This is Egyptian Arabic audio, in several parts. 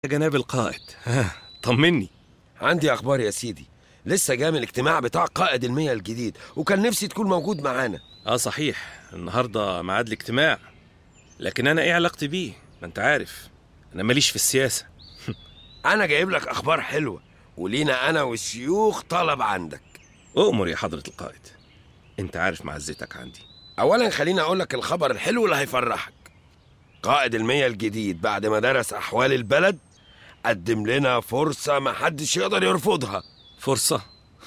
جناب القائد ها طمني عندي اخبار يا سيدي لسه جاي من الاجتماع بتاع قائد المية الجديد وكان نفسي تكون موجود معانا اه صحيح النهارده ميعاد الاجتماع لكن انا ايه علاقتي بيه ما انت عارف انا ماليش في السياسه انا جايب لك اخبار حلوه ولينا انا والشيوخ طلب عندك اؤمر يا حضره القائد انت عارف معزتك عندي اولا خليني اقول لك الخبر الحلو اللي هيفرحك قائد المية الجديد بعد ما درس احوال البلد قدم لنا فرصة محدش يقدر يرفضها فرصه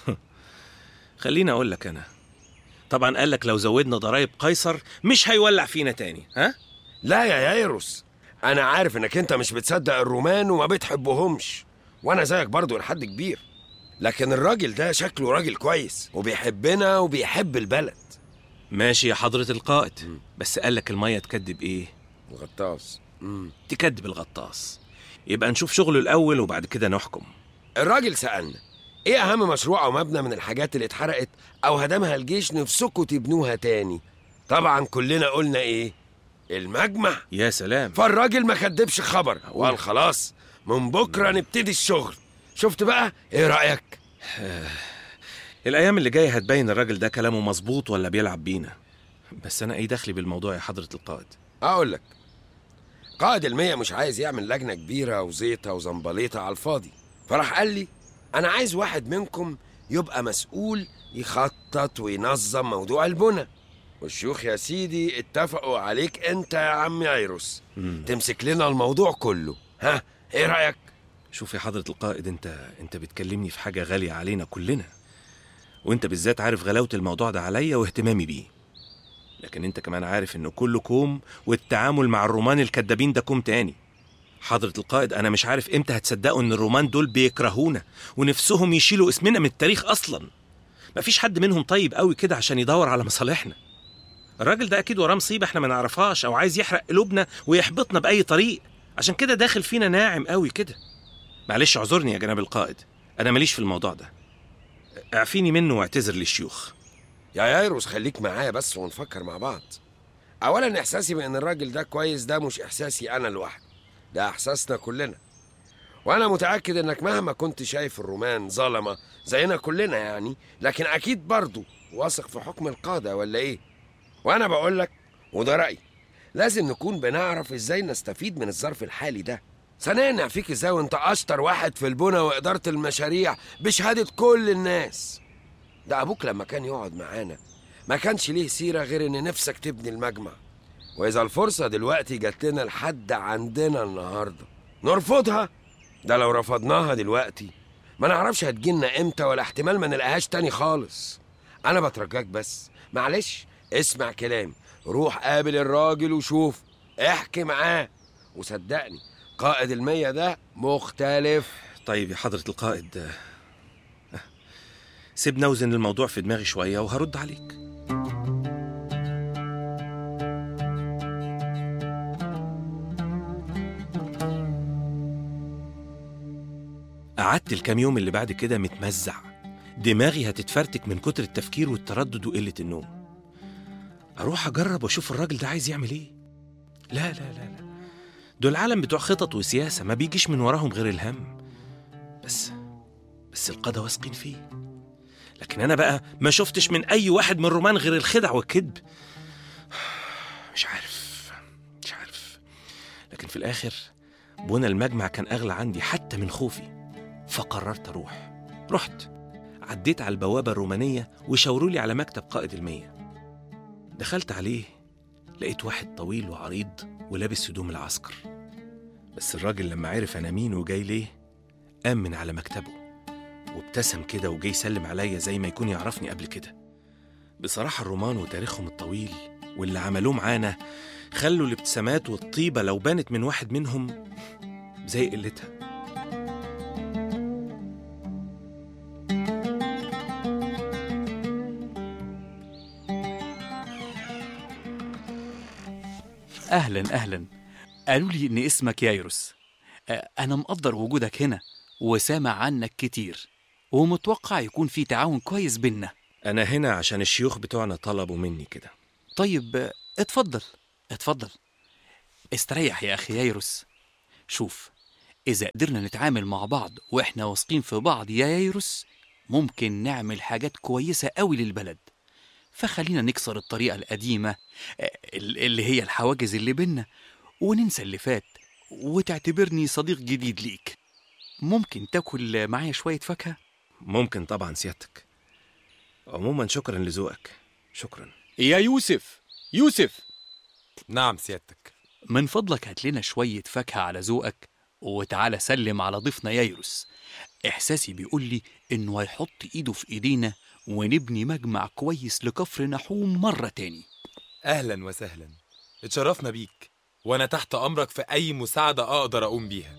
خليني اقول لك انا طبعا قال لك لو زودنا ضرايب قيصر مش هيولع فينا تاني ها لا يا يايروس انا عارف انك انت مش بتصدق الرومان وما بتحبهمش وانا زيك برضو لحد كبير لكن الراجل ده شكله راجل كويس وبيحبنا وبيحب البلد ماشي يا حضره القائد بس قال لك الميه تكدب ايه الغطاس تكدب الغطاس يبقى نشوف شغله الاول وبعد كده نحكم الراجل سألنا ايه اهم مشروع او مبنى من الحاجات اللي اتحرقت او هدمها الجيش نفسكوا تبنوها تاني طبعا كلنا قلنا ايه المجمع يا سلام فالراجل ما كدبش خبر وقال خلاص من بكره نبتدي الشغل شفت بقى ايه رايك الايام اللي جايه هتبين الراجل ده كلامه مظبوط ولا بيلعب بينا بس انا ايه دخلي بالموضوع يا حضره القائد اقول لك قائد المية مش عايز يعمل لجنة كبيرة وزيطة وزنبليطة على الفاضي فراح قال لي أنا عايز واحد منكم يبقى مسؤول يخطط وينظم موضوع البنى والشيوخ يا سيدي اتفقوا عليك انت يا عم عيروس تمسك لنا الموضوع كله ها ايه رأيك شوف يا حضره القائد انت انت بتكلمني في حاجه غاليه علينا كلنا وانت بالذات عارف غلاوه الموضوع ده عليا واهتمامي بيه لكن انت كمان عارف انه كله كوم والتعامل مع الرومان الكدابين ده كوم تاني حضرة القائد أنا مش عارف إمتى هتصدقوا إن الرومان دول بيكرهونا ونفسهم يشيلوا اسمنا من التاريخ أصلا مفيش حد منهم طيب قوي كده عشان يدور على مصالحنا الراجل ده أكيد وراه مصيبة إحنا ما نعرفهاش أو عايز يحرق قلوبنا ويحبطنا بأي طريق عشان كده داخل فينا ناعم قوي كده معلش اعذرني يا جناب القائد أنا ماليش في الموضوع ده اعفيني منه واعتذر للشيوخ يا يايروس خليك معايا بس ونفكر مع بعض اولا احساسي بان الراجل ده كويس ده مش احساسي انا لوحدي ده احساسنا كلنا وانا متاكد انك مهما كنت شايف الرومان ظلمه زينا كلنا يعني لكن اكيد برضه واثق في حكم القاده ولا ايه وانا بقول لك وده رايي لازم نكون بنعرف ازاي نستفيد من الظرف الحالي ده ثانيا نعفيك ازاي وانت اشطر واحد في البنى واداره المشاريع بشهاده كل الناس ده ابوك لما كان يقعد معانا ما كانش ليه سيره غير ان نفسك تبني المجمع واذا الفرصه دلوقتي جات لنا لحد عندنا النهارده نرفضها ده لو رفضناها دلوقتي ما نعرفش هتجيلنا امتى ولا احتمال ما نلاقيهاش تاني خالص انا بترجاك بس معلش اسمع كلامي روح قابل الراجل وشوف احكي معاه وصدقني قائد المية ده مختلف طيب يا حضرة القائد آه، سيبنا اوزن الموضوع في دماغي شوية وهرد عليك قعدت الكام يوم اللي بعد كده متمزع دماغي هتتفرتك من كتر التفكير والتردد وقلة النوم أروح أجرب وأشوف الراجل ده عايز يعمل إيه لا لا لا لا دول العالم بتوع خطط وسياسة ما بيجيش من وراهم غير الهم بس بس القادة واثقين فيه لكن أنا بقى ما شفتش من أي واحد من الرومان غير الخدع والكذب مش عارف مش عارف لكن في الآخر بنى المجمع كان أغلى عندي حتى من خوفي فقررت أروح رحت عديت على البوابة الرومانية وشاوروا لي على مكتب قائد المية دخلت عليه لقيت واحد طويل وعريض ولابس هدوم العسكر بس الراجل لما عرف أنا مين وجاي ليه قام من على مكتبه وابتسم كده وجاي يسلم عليا زي ما يكون يعرفني قبل كده بصراحة الرومان وتاريخهم الطويل واللي عملوه معانا خلوا الابتسامات والطيبة لو بانت من واحد منهم زي قلتها أهلا أهلا قالوا لي إن اسمك يايروس أ- أنا مقدر وجودك هنا وسامع عنك كتير ومتوقع يكون في تعاون كويس بينا أنا هنا عشان الشيوخ بتوعنا طلبوا مني كده طيب آه، اتفضل اتفضل استريح يا أخي يايروس شوف إذا قدرنا نتعامل مع بعض وإحنا واثقين في بعض يا ييروس ممكن نعمل حاجات كويسة قوي للبلد فخلينا نكسر الطريقة القديمة آه، اللي هي الحواجز اللي بينا وننسى اللي فات وتعتبرني صديق جديد ليك ممكن تاكل معايا شوية فاكهة؟ ممكن طبعا سيادتك عموما شكرا لذوقك شكرا يا يوسف يوسف نعم سيادتك من فضلك هات لنا شوية فاكهة على ذوقك وتعالى سلم على ضيفنا ييروس إحساسي بيقول لي إنه هيحط إيده في إيدينا ونبني مجمع كويس لكفر نحوم مرة تاني أهلا وسهلا اتشرفنا بيك وأنا تحت أمرك في أي مساعدة أقدر أقوم بيها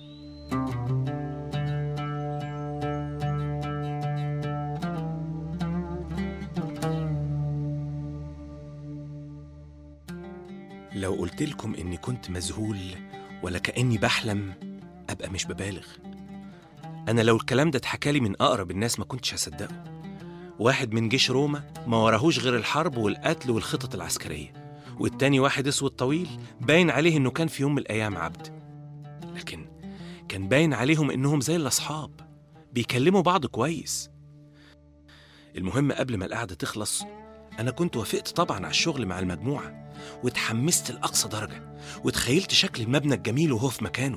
لو قلت لكم إني كنت مذهول ولا كأني بحلم أبقى مش ببالغ أنا لو الكلام ده اتحكالي من أقرب الناس ما كنتش هصدقه واحد من جيش روما ما وراهوش غير الحرب والقتل والخطط العسكرية والتاني واحد اسود طويل باين عليه انه كان في يوم من الايام عبد لكن كان باين عليهم انهم زي الاصحاب بيكلموا بعض كويس المهم قبل ما القعدة تخلص أنا كنت وافقت طبعا على الشغل مع المجموعة واتحمست لأقصى درجة وتخيلت شكل المبنى الجميل وهو في مكانه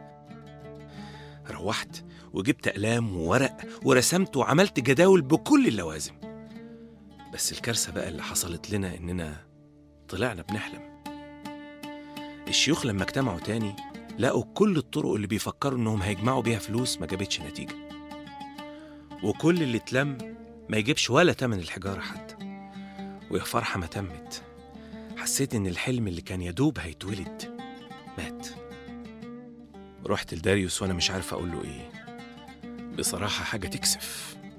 روحت وجبت أقلام وورق ورسمت وعملت جداول بكل اللوازم بس الكارثة بقى اللي حصلت لنا إننا طلعنا بنحلم الشيوخ لما اجتمعوا تاني لقوا كل الطرق اللي بيفكروا إنهم هيجمعوا بيها فلوس ما جابتش نتيجة وكل اللي اتلم ما يجيبش ولا تمن الحجارة حتى ويا فرحة ما تمت حسيت إن الحلم اللي كان يدوب هيتولد مات رحت لداريوس وأنا مش عارف أقول له إيه بصراحة حاجة تكسف